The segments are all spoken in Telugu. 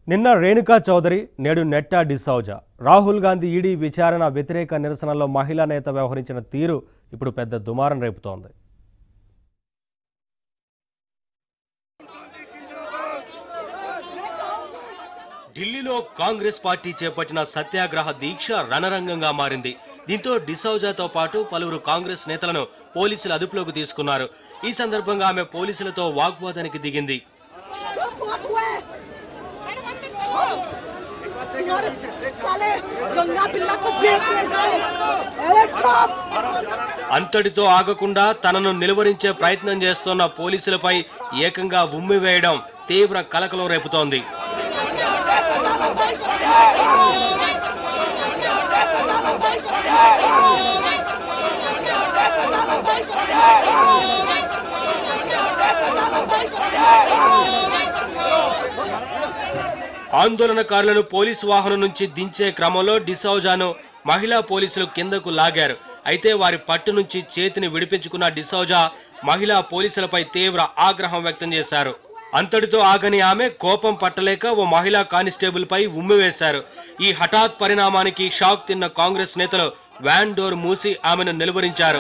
నిన్న రేణుకా చౌదరి నేడు నెట్టా డిసౌజా రాహుల్ గాంధీ ఈడీ విచారణ వ్యతిరేక నిరసనలో మహిళా నేత వ్యవహరించిన తీరు ఇప్పుడు పెద్ద దుమారం రేపుతోంది ఢిల్లీలో కాంగ్రెస్ పార్టీ చేపట్టిన సత్యాగ్రహ దీక్ష రణరంగంగా మారింది దీంతో డిసౌజాతో పాటు పలువురు కాంగ్రెస్ నేతలను పోలీసులు అదుపులోకి తీసుకున్నారు ఈ సందర్భంగా ఆమె పోలీసులతో వాగ్వాదానికి దిగింది बहुत हुए तुम्हारे साले गंगा बिल्ला को देख अरे चुप అంతటితో ఆగకుండా తనను నిలువరించే ప్రయత్నం చేస్తున్న పోలీసులపై ఏకంగా ఉమ్మి వేయడం తీవ్ర కలకలం రేపుతోంది ఆందోళనకారులను పోలీసు వాహనం నుంచి దించే క్రమంలో డిసౌజాను మహిళా పోలీసులు కిందకు లాగారు అయితే వారి పట్టు నుంచి చేతిని విడిపించుకున్న డిసౌజా మహిళా పోలీసులపై తీవ్ర ఆగ్రహం వ్యక్తం చేశారు అంతటితో ఆగని ఆమె కోపం పట్టలేక ఓ మహిళా కానిస్టేబుల్ పై ఉమ్మివేశారు ఈ హఠాత్ పరిణామానికి షాక్ తిన్న కాంగ్రెస్ నేతలు వ్యాన్ డోర్ మూసి ఆమెను నిలువరించారు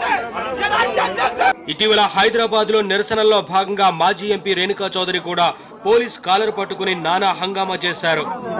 ఇటీవల హైదరాబాద్ లో నిరసనల్లో భాగంగా మాజీ ఎంపీ రేణుకా చౌదరి కూడా పోలీస్ కాలర్ పట్టుకుని నానా హంగామా చేశారు